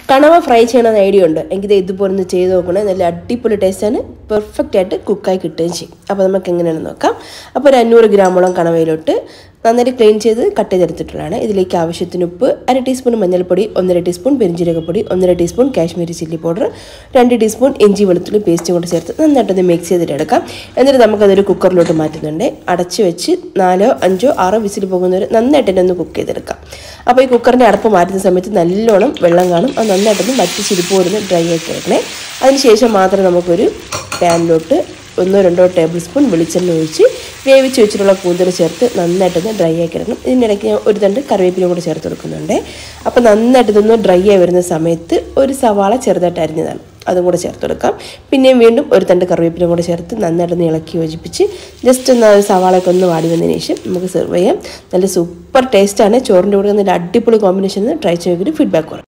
കണവ ഫ്രൈ ചെയ്യണമെന്ന് ഐഡിയ ഉണ്ട് എങ്കിൽ ഇത് ഇതുപോലെ ഒന്ന് ചെയ്ത് നോക്കണേ നല്ല അടിപൊളി ടേസ്റ്റാണ് പെർഫെക്റ്റ് ആയിട്ട് കുക്കായി കിട്ടുകയും ചെയ്യും അപ്പോൾ നമുക്ക് എങ്ങനെയാണെന്ന് നോക്കാം അപ്പോൾ ഒരു അഞ്ഞൂറ് ഗ്രാമോളം കണവയിലോട്ട് നന്നായിട്ട് ക്ലീൻ ചെയ്ത് കട്ട് ചെയ്തെടുത്തിട്ടുള്ളതാണ് ഇതിലേക്ക് ആവശ്യത്തിന് ഉപ്പ് അര ടീസ്പൂൺ മഞ്ഞൾപ്പൊടി ഒന്നര ടീസ്പൂൺ പെരിഞ്ജീരകപ്പൊടി ഒന്നര ടീസ്പൂൺ കാശ്മീരി ചില്ലി പൗഡർ രണ്ട് ടീസ്പൂൺ ഇഞ്ചി വെളുത്തുള്ളി പേസ്റ്റും കൂടെ ചേർത്ത് നന്നായിട്ടൊന്ന് മിക്സ് ചെയ്തിട്ട് എടുക്കാം എന്നിട്ട് നമുക്കതൊരു കുക്കറിലോട്ട് മാറ്റുന്നുണ്ട് അടച്ച് വെച്ച് നാലോ അഞ്ചോ ആറോ വിസിൽ പോകുന്നവർ നന്നായിട്ട് തന്നെ ഒന്ന് കുക്ക് ചെയ്തെടുക്കാം അപ്പോൾ ഈ കുക്കറിൻ്റെ അടപ്പ് മാറ്റുന്ന സമയത്ത് നല്ലോണം വെള്ളം കാണും അത് നന്നായിട്ടൊന്ന് വറ്റി ചിരിപ്പോരുന്ന് ഡ്രൈ ആക്കി എടുക്കണേ അതിനുശേഷം മാത്രം നമുക്കൊരു പാനിലോട്ട് ഒന്നോ രണ്ടോ ടേബിൾ സ്പൂൺ വെളിച്ചെണ്ണ ഒഴിച്ച് വേവിച്ച് വെച്ചിട്ടുള്ള കൂന്തൽ ചേർത്ത് നന്നായിട്ടൊന്ന് ഡ്രൈ ആക്കി എടുക്കണം ഇതിനിടയ്ക്ക് ഞാൻ ഒരു തണ്ട് കറിവേപ്പിലും കൂടെ ചേർത്ത് കൊടുക്കുന്നുണ്ട് അപ്പോൾ നന്നായിട്ട് ഇതൊന്ന് ഡ്രൈ ആയി വരുന്ന സമയത്ത് ഒരു സവാള ചെറുതായിട്ട് അരിഞ്ഞതാണ് അതും കൂടെ ചേർത്ത് കൊടുക്കാം പിന്നെയും വീണ്ടും ഒരു തണ്ട് കറിവേപ്പിലും കൂടെ ചേർത്ത് നന്നായിട്ടൊന്ന് ഇളക്കി യോജിപ്പിച്ച് ജസ്റ്റ് ഒന്ന് ആ സവാളയൊക്കെ ഒന്ന് വാടി വന്നതിന് ശേഷം നമുക്ക് സെർവ് ചെയ്യാം നല്ല സൂപ്പർ ടേസ്റ്റാണ് ചോറിൻ്റെ കൂടെ നല്ല അടിപൊളി കോമ്പിനേഷൻ ട്രൈ ചെയ്തിട്ട് ഫീഡ്ബാക്ക് പറയാം